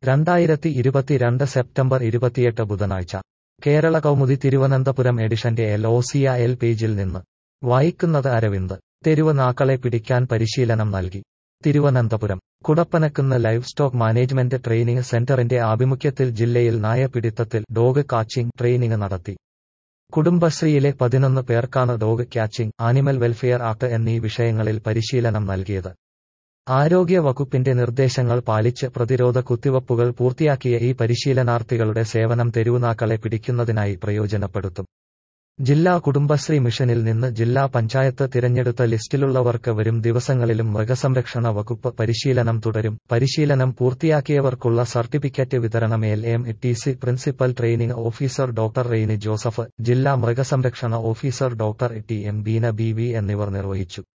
രണ്ടായിരത്തി ഇരുപത്തിരണ്ട് സെപ്റ്റംബർ ഇരുപത്തിയെട്ട് ബുധനാഴ്ച കേരള കൗമുദി തിരുവനന്തപുരം എഡിഷന്റെ എൽ ഒ സിയ എൽ പേജിൽ നിന്ന് വായിക്കുന്നത് അരവിന്ദ് തെരുവ് നാക്കളെ പിടിക്കാൻ പരിശീലനം നൽകി Thiruvananthapuram Kudappanakunnu live stock management training സെന്ററിന്റെ ആഭിമുഖ്യത്തിൽ ജില്ലയിൽ നായപിടിത്തത്തിൽ ഡോഗ് കാച്ചിംഗ് ട്രെയിനിംഗ് നടത്തി കുടുംബശ്രീയിലെ പതിനൊന്ന് പേർക്കാണ് dog catching animal welfare act എന്നീ വിഷയങ്ങളിൽ പരിശീലനം നൽകിയത് ആരോഗ്യ വകുപ്പിന്റെ നിർദ്ദേശങ്ങൾ പാലിച്ച് പ്രതിരോധ കുത്തിവയ്പ്പുകൾ പൂർത്തിയാക്കിയ ഈ പരിശീലനാർത്ഥികളുടെ സേവനം തെരുവുനാക്കളെ പിടിക്കുന്നതിനായി പ്രയോജനപ്പെടുത്തും ജില്ലാ കുടുംബശ്രീ മിഷനിൽ നിന്ന് ജില്ലാ പഞ്ചായത്ത് തിരഞ്ഞെടുത്ത ലിസ്റ്റിലുള്ളവർക്ക് വരും ദിവസങ്ങളിലും മൃഗസംരക്ഷണ വകുപ്പ് പരിശീലനം തുടരും പരിശീലനം പൂർത്തിയാക്കിയവർക്കുള്ള സർട്ടിഫിക്കറ്റ് വിതരണം L M T C principal training officer doctor Rainy Joseph ജില്ലാ മൃഗസംരക്ഷണ officer doctor T M Beena B V എന്നിവർ നിർവഹിച്ചു